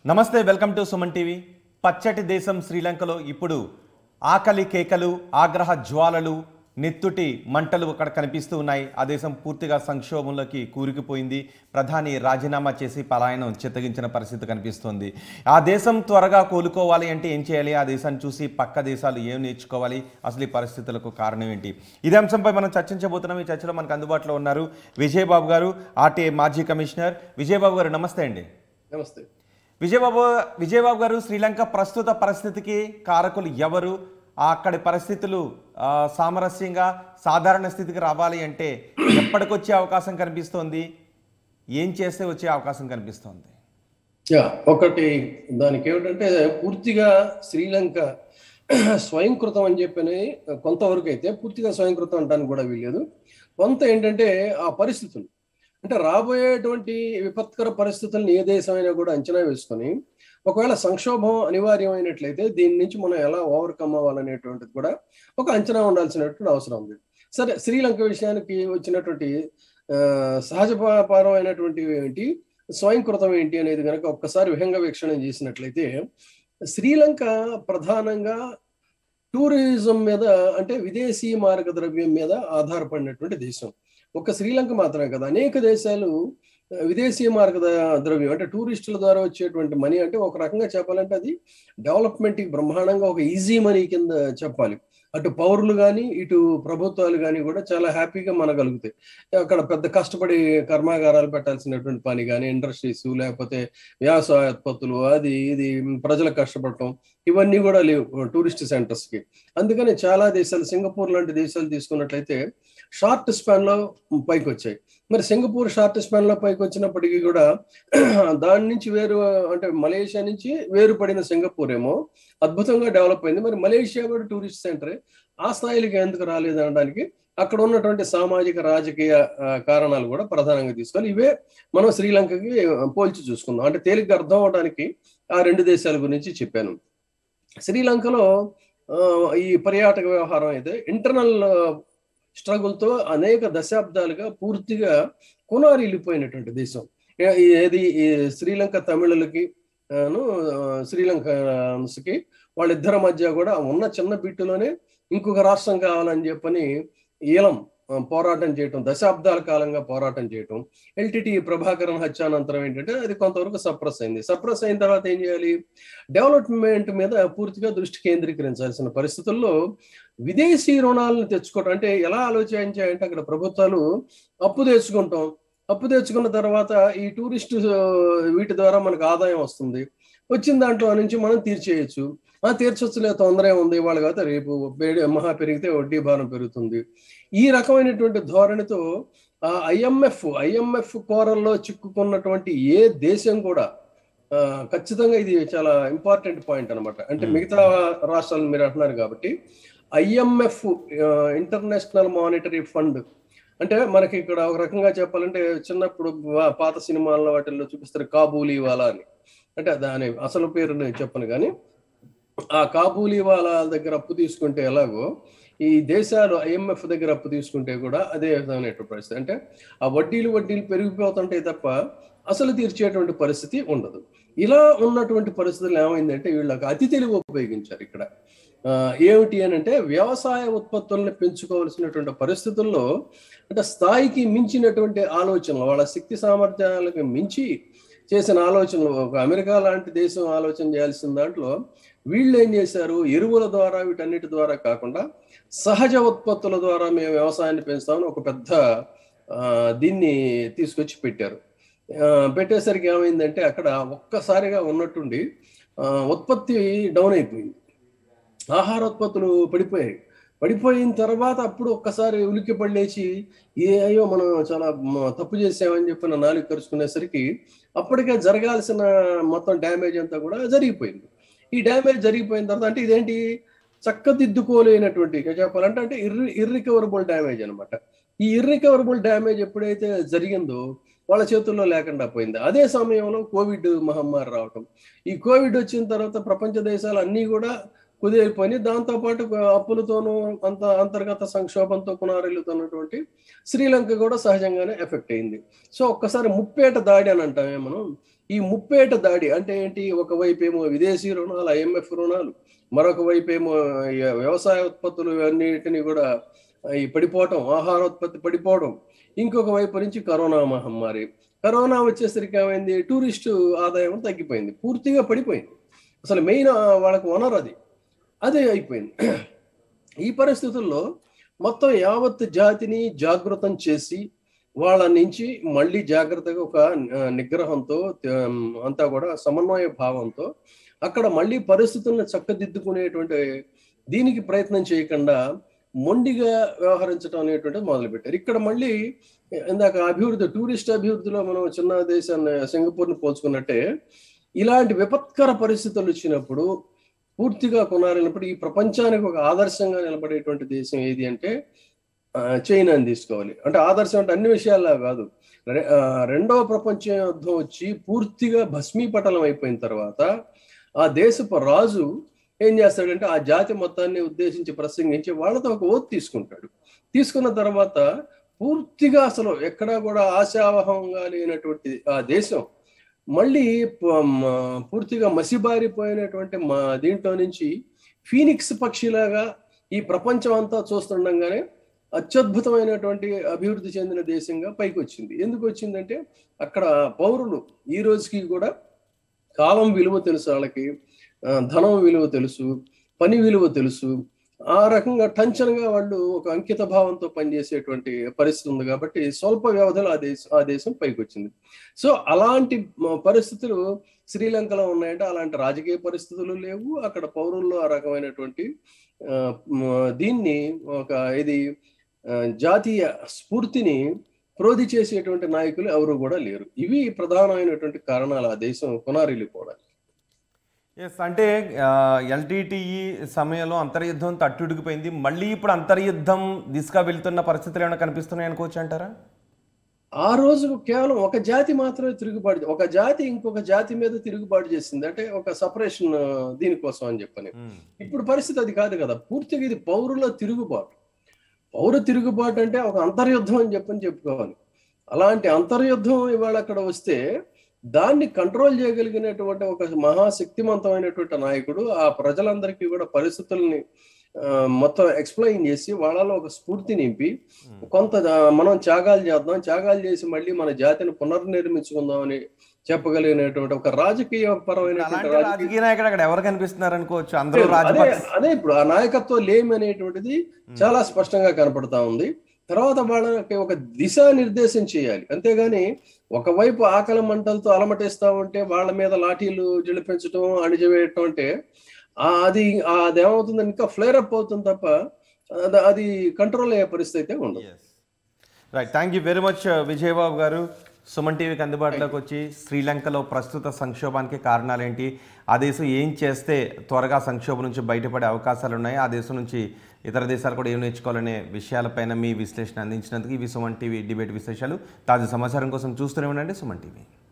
నమస్తే welcome to Suman TV పచ్చటి దేశం శ్రీలంకలో ఇప్పుడు ఆకలి కేకలు ఆగ్రహ జ్వాలలు నెత్తుటి మంటలు అక్కడ కనిపిస్తూ ఉన్నాయి ఆ దేశం పూర్తిగా సంక్షోభంలోకి కూరుకుపోయింది ప్రధాని రాజీనామా చేసి పలాయనం చిత్తగించిన పరిస్థితి కనిపిస్తోంది ఆ దేశం త్వరగా కోలుకోవాలి అంటే ఏం చేయాలి ఆ దేశాన్ని చూసి పక్క దేశాలు ఏం నేర్చుకోవాలి అసలు ఈ పరిస్థితులకు కారణం ఏంటి ఇదే అంశంపై మనం చర్చించబోతున్నాం ఈ చర్చలో మనకు అందుబాటులో ఉన్నారు విజయబాబు గారు ఆర్టీఏ మాజీ కమిషనర్ విజయబాబు గారు నమస్తే అండి నమస్తే విజయబాబు విజయబాబు గారు శ్రీలంక ప్రస్తుత పరిస్థితికి కారకులు ఎవరు ఆ అక్కడి పరిస్థితులు ఆ, సామరస్యంగా సాధారణ స్థితికి రావాలి అంటే ఎప్పటికొచ్చే అవకాశం కనిపిస్తోంది ఏం చేస్తే వచ్చే అవకాశం కనిపిస్తోంది యా ఒకటి దానికి ఏమిటంటే పూర్తిగా శ్రీలంక స్వయంకృతం అని చెప్పని కొంతవరకు అయితే పూర్తిగా స్వయంకృతం అంటానికి కూడా వీల్లేదు కొంత ఏంటంటే ఆ పరిస్థితులు అంటే రాబోయేటువంటి విపత్కర పరిస్థితులను ఏ దేశమైనా కూడా అంచనా వేసుకొని ఒకవేళ సంక్షోభం అనివార్యమైనట్లయితే దీని నుంచి మనం ఎలా ఓవర్కమ్ అవ్వాలనేటువంటిది కూడా ఒక అంచనా ఉండాల్సినటువంటి అవసరం ఉంది సరే శ్రీలంక విషయానికి వచ్చినటువంటి ఆ, సహజపరమైనటువంటి ఏంటి స్వయంకృతం ఏంటి అనేది కనుక ఒక్కసారి విహంగ వీక్షణం చేసినట్లయితే శ్రీలంక ప్రధానంగా టూరిజం మీద అంటే విదేశీ మార్గ ద్రవ్యం మీద ఆధారపడినటువంటి దేశం ఒక శ్రీలంక మాత్రమే కదా అనేక దేశాలు ఆ, విదేశీ మార్గ ద- ద్రవ్యం అంటే టూరిస్టుల ద్వారా వచ్చేటువంటి మనీ అంటే ఒక రకంగా చెప్పాలంటే అది డెవలప్మెంట్ బ్రహ్మాండంగా ఒక ఈజీ మనీ కింద చెప్పాలి అటు పౌరులు కానీ ఇటు ప్రభుత్వాలు కానీ కూడా చాలా హ్యాపీగా మనగలుగుతాయి అక్కడ పెద్ద కష్టపడి కర్మాగారాలు పెట్టాల్సినటువంటి పని కానీ ఇండస్ట్రీస్ లేకపోతే వ్యవసాయ ఉత్పత్తులు అది ఇది ప్రజలకు కష్టపడటం ఇవన్నీ కూడా లేవు టూరిస్ట్ సెంటర్స్ కి అందుకని చాలా దేశాలు సింగపూర్ లాంటి దేశాలు తీసుకున్నట్లయితే షార్ట్ స్పాన్ లో పైకి వచ్చాయి మరి సింగపూర్ షార్ట్ స్పాన్ లో పైకి వచ్చినప్పటికీ కూడా దాని నుంచి వేరు అంటే మలేషియా నుంచి వేరుపడిన సింగపూర్ ఏమో అద్భుతంగా డెవలప్ అయింది మరి మలేషియా కూడా టూరిస్ట్ సెంటరే ఆ స్థాయికి ఎందుకు రాలేదు అనడానికి అక్కడ ఉన్నటువంటి సామాజిక రాజకీయ ఆ, కారణాలు కూడా ప్రధానంగా తీసుకోవాలి ఇవే మనం శ్రీలంకకి పోల్చి చూసుకుందాం అంటే తేలిగ్గా అర్థం అవడానికి ఆ రెండు దేశాల గురించి చెప్పాను శ్రీలంకలో ఆ, ఈ పర్యాటక వ్యవహారం అయితే ఇంటర్నల్ స్ట్రగుల్తో అనేక దశాబ్దాలుగా పూర్తిగా కొనారిల్లిపోయినటువంటి దేశం ఏ- ఏది ఈ శ్రీలంక తమిళులకి ఆను, ఆ, శ్రీలంకన్స్కి వాళ్ళిద్దరి మధ్య కూడా ఉన్న చిన్న బిట్టులోనే ఇంకొక రాష్ట్రం కావాలని చెప్పని ఈలం ఆ, పోరాటం చేయటం దశాబ్దాల కాలంగా పోరాటం చేయటం ఎల్టిటి ప్రభాకరన్ హత్యానంతరం ఏంటంటే అది కొంతవరకు సప్రెస్ అయింది సప్రెస్ అయిన తర్వాత ఏం చేయాలి డెవలప్మెంట్ మీద పూర్తిగా దృష్టి కేంద్రీకరించాల్సిన పరిస్థితుల్లో విదేశీ రుణాలను తెచ్చుకోవటం అంటే ఎలా ఆలోచించాయంటే అక్కడ ప్రభుత్వాలు అప్పు తెచ్చుకుంటాం అప్పు తెచ్చుకున్న తర్వాత ఈ టూరిస్ట్ వీటి ద్వారా మనకు ఆదాయం వస్తుంది వచ్చిన దాంట్లో నుంచి మనం తీర్చేయచ్చు ఆ తీర్చొచ్చులే తొందర ఉంది వాళ్ళ కదా రేపు వేడి మహా పెరిగితే వడ్డీ భారం పెరుగుతుంది ఈ రకమైనటువంటి ధోరణితో ఆ ఐఎంఎఫ్ ఐఎంఎఫ్ కోరల్లో చిక్కుకున్నటువంటి ఏ దేశం కూడా ఆ, ఖచ్చితంగా ఇది చాలా ఇంపార్టెంట్ పాయింట్ అన్నమాట అంటే Hmm. మిగతా రాష్ట్రాలు మీరు అంటున్నారు కాబట్టి ఐఎంఎఫ్ ఇంటర్నేషనల్ మానిటరీ ఫండ్ అంటే మనకి ఇక్కడ ఒక రకంగా చెప్పాలంటే చిన్నప్పుడు వా- పాత సినిమాల్లో వాటిల్లో చూపిస్తారు కాబూలీ వాలా అని అంటే దాని అసలు పేరు నేను చెప్పను కానీ ఆ కాబూలీ వాలా దగ్గర అప్పు తీసుకుంటే ఎలాగో ఈ దేశాలు ఐఎంఎఫ్ దగ్గర అప్పు తీసుకుంటే కూడా అదే విధమైనటువంటి పరిస్థితి అంటే ఆ వడ్డీలు వడ్డీలు పెరిగిపోతుంటాయి తప్ప అసలు తీర్చేటువంటి పరిస్థితి ఉండదు ఇలా ఉన్నటువంటి పరిస్థితులు ఏమైందంటే వీళ్ళకి అతి తెలివి ఉపయోగించారు ఇక్కడ ఆ, ఏమిటి అని అంటే వ్యవసాయ ఉత్పత్తులను పెంచుకోవాల్సినటువంటి పరిస్థితుల్లో అంటే స్థాయికి మించినటువంటి ఆలోచనలు వాళ్ళ శక్తి సామర్థ్యాలకు మించి చేసిన ఆలోచనలు ఒక అమెరికా లాంటి దేశం ఆలోచన చేయాల్సిన దాంట్లో వీళ్ళు ఏం చేశారు ఎరువుల ద్వారా వీటన్నిటి ద్వారా కాకుండా సహజ ఉత్పత్తుల ద్వారా మేము వ్యవసాయాన్ని పెంచుతామని ఒక పెద్ద ఆ, దీన్ని తీసుకొచ్చి పెట్టారు ఆ, పెట్టేసరికి ఏమైందంటే అక్కడ ఒక్కసారిగా ఉన్నట్టుండి ఆ, ఉత్పత్తి డౌన్ అయిపోయింది ఆహార ఉత్పత్తులు పడిపోయాయి పడిపోయిన తర్వాత అప్పుడు ఒక్కసారి ఉలిక్కి పడలేచి ఏ అయ్యో మనం చాలా మ- తప్పు చేసామని చెప్పి నా నాలుగు కరుచుకునేసరికి అప్పటికే జరగాల్సిన మొత్తం డ్యామేజ్ అంతా కూడా జరిగిపోయింది ఈ డ్యామేజ్ జరిగిపోయిన తర్వాత అంటే ఇదేంటి చక్కదిద్దుకోలేనటువంటి ఇక చెప్పాలంటే అంటే ఇర్రి ఇర్రికవరబుల్ డ్యామేజ్ అన్నమాట ఈ ఇర్రికవరబుల్ డ్యామేజ్ ఎప్పుడైతే జరిగిందో వాళ్ళ చేతుల్లో లేకుండా పోయింది అదే సమయంలో కోవిడ్ మహమ్మారి రావటం ఈ కోవిడ్ వచ్చిన తర్వాత ప్రపంచ దేశాలు అన్నీ కూడా కుదిరిపోయి దాంతోపాటు అప్పులతోనూ అంత అంతర్గత సంక్షోభంతో కునారిల్లుతున్నటువంటి శ్రీలంక కూడా సహజంగానే ఎఫెక్ట్ అయింది సో ఒక్కసారి ముప్పేట దాడి అని అంటామే మనం ఈ ముప్పేట దాడి అంటే ఏంటి ఒకవైపు ఏమో విదేశీ రుణాలు ఐఎంఎఫ్ రుణాలు మరొక వైపు ఏమో ఈ వ్యవసాయ ఉత్పత్తులు అన్నిటిని కూడా ఈ పడిపోవటం ఆహార ఉత్పత్తి పడిపోవడం ఇంకొక వైపు నుంచి కరోనా మహమ్మారి కరోనా వచ్చేసరికి ఏమైంది టూరిస్టు ఆదాయం తగ్గిపోయింది పూర్తిగా పడిపోయింది అసలు మెయిన్ వాళ్ళకి వనరు అది అదే అయిపోయింది ఈ పరిస్థితుల్లో మొత్తం యావత్ జాతిని జాగృతం చేసి వాళ్ళ నుంచి మళ్ళీ జాగ్రత్తగా ఒక ఆ, నిగ్రహంతో ఆ, అంతా కూడా సమన్వయ భావంతో అక్కడ మళ్ళీ పరిస్థితులను చక్కదిద్దుకునేటువంటి దీనికి ప్రయత్నం చేయకుండా మొండిగా వ్యవహరించడం అనేటువంటిది మొదలుపెట్టారు ఇక్కడ మళ్ళీ ఇందాక అభివృద్ధి టూరిస్ట్ అభివృద్ధిలో మనం చిన్న దేశాన్ని సింగపూర్ని పోల్చుకున్నట్టే ఇలాంటి విపత్కర పరిస్థితులు వచ్చినప్పుడు పూర్తిగా కొనాలన్నప్పుడు ఈ ప్రపంచానికి ఒక ఆదర్శంగా నిలబడేటువంటి దేశం ఏది అంటే ఆ, చైనాని తీసుకోవాలి అంటే ఆదర్శం అంటే అన్ని విషయాల్లో కాదు రె- ఆ, రెండవ ప్రపంచ యుద్ధం వచ్చి పూర్తిగా భస్మీపటలం అయిపోయిన తర్వాత ఆ దేశపు రాజు ఏం చేస్తాడంటే ఆ జాతి మొత్తాన్ని ఉద్దేశించి ప్రసంగించి వాళ్ళతో ఒక ఓత్ తీసుకుంటాడు తీసుకున్న తర్వాత పూర్తిగా అసలు ఎక్కడా కూడా ఆశావహంగా లేనటువంటి ఆ దేశం మళ్ళీ ప- మ- పూర్తిగా మసిబారిపోయినటువంటి మా దీంట్లో నుంచి ఫీనిక్స్ పక్షిలాగా ఈ ప్రపంచం అంతా చూస్తుండగానే అత్యద్భుతమైనటువంటి అభివృద్ధి చెందిన దేశంగా పైకి వచ్చింది ఎందుకు వచ్చిందంటే అక్కడ పౌరులు ఈ రోజుకి కూడా కాలం విలువ తెలుసు వాళ్ళకి ఆ, ధనం విలువ తెలుసు పని విలువ తెలుసు ఆ రకంగా టంచనగా వాళ్ళు ఒక అంకిత భావంతో పనిచేసేటువంటి పరిస్థితి ఉంది కాబట్టి స్వల్ప వ్యవధిలో ఆ దేశం ఆ దేశం పైకి వచ్చింది సో అలాంటి మ- పరిస్థితులు శ్రీలంకలో ఉన్నాయంటే అలాంటి రాజకీయ పరిస్థితులు లేవు అక్కడ పౌరుల్లో ఆ రకమైనటువంటి ఆ, మ- దీన్ని ఒక ఇది ఆ, జాతీయ స్ఫూర్తిని ప్రోధి చేసేటువంటి నాయకులు ఎవరు కూడా లేరు ఇవి ప్రధానమైనటువంటి కారణాలు ఆ దేశం కొనారిల్లిపోవడానికి ఎస్ అంటే ఎల్టీటీఈ సమయంలో అంతర్యుద్ధం తట్టుడికిపోయింది మళ్ళీ ఇప్పుడు అంతర్యుద్ధం దిశగా వెళ్తున్న పరిస్థితులు ఏమైనా కనిపిస్తున్నాయి అనుకోవచ్చు అంటారా ఆ రోజు కేవలం ఒక జాతి మాత్రమే తిరుగుబాటు ఒక జాతి ఇంకొక జాతి మీద తిరుగుబాటు చేసింది అంటే ఒక సపరేషన్ దీనికోసం అని చెప్పని ఇప్పుడు పరిస్థితి అది కాదు కదా పూర్తిగా ఇది పౌరుల తిరుగుబాటు పౌర తిరుగుబాటు అంటే ఒక అంతర్యుద్ధం అని చెప్పని చెప్పుకోవాలి అలాంటి అంతర్యుద్ధం ఇవాళ అక్కడ వస్తే దాన్ని కంట్రోల్ చేయగలిగినటువంటి ఒక మహాశక్తివంతమైనటువంటి నాయకుడు ఆ ప్రజలందరికీ కూడా పరిస్థితుల్ని ఆ, మొత్తం ఎక్స్ప్లెయిన్ చేసి వాళ్ళలో ఒక స్ఫూర్తి నింపి కొంత ఆ, మనం త్యాగాలు చేద్దాం త్యాగాలు చేసి మళ్ళీ మన జాతిని పునర్నిర్మించుకుందాం అని చెప్పగలిగినటువంటి ఒక రాజకీయ పరమైనటువంటి అలాంటి రాజకీయ రాజకీయ నాయకుడు అక్కడ ఎవరు కనిపిస్తున్నారు అనుకోవచ్చు అందరూ అదే రాజపక్ష అదే ఇప్పుడు ఆ నాయకత్వం లేమి అనేటువంటిది చాలా స్పష్టంగా కనపడతా ఉంది తర్వాత వాళ్ళకి ఒక దిశానిర్దేశం చేయాలి అంతేగాని ఒకవైపు ఆకలి మంటలతో అలమటిస్తా ఉంటే వాళ్ళ మీద లాఠీలు జిలిపించడం అణిచివేయటం అంటే ఆ అది ఆ అదేమవుతుంది ఇంకా ఫ్లేర్ అప్ అవుతుంది తప్ప అది- అది కంట్రోల్ అయ్యే పరిస్థితి అయితే ఉండదు right thank you very much Vijayababu గారు సుమన్ టీవీకి అందుబాటులోకి వచ్చి శ్రీలంకలో ప్రస్తుత సంక్షోభానికి కారణాలేంటి ఆ దేశం ఏం చేస్తే త్వరగా సంక్షోభం నుంచి బయటపడే అవకాశాలు ఉన్నాయి ఆ దేశం నుంచి ఇతర దేశాలు కూడా ఏం నేర్చుకోవాలనే విషయాలపైన మీ విశ్లేషణ అందించినందుకు ఇవి సుమన్ టీవీ డిబేట్ విశేషాలు తాజా సమాచారం కోసం చూస్తూనే ఉండండి సుమన్ టీవీ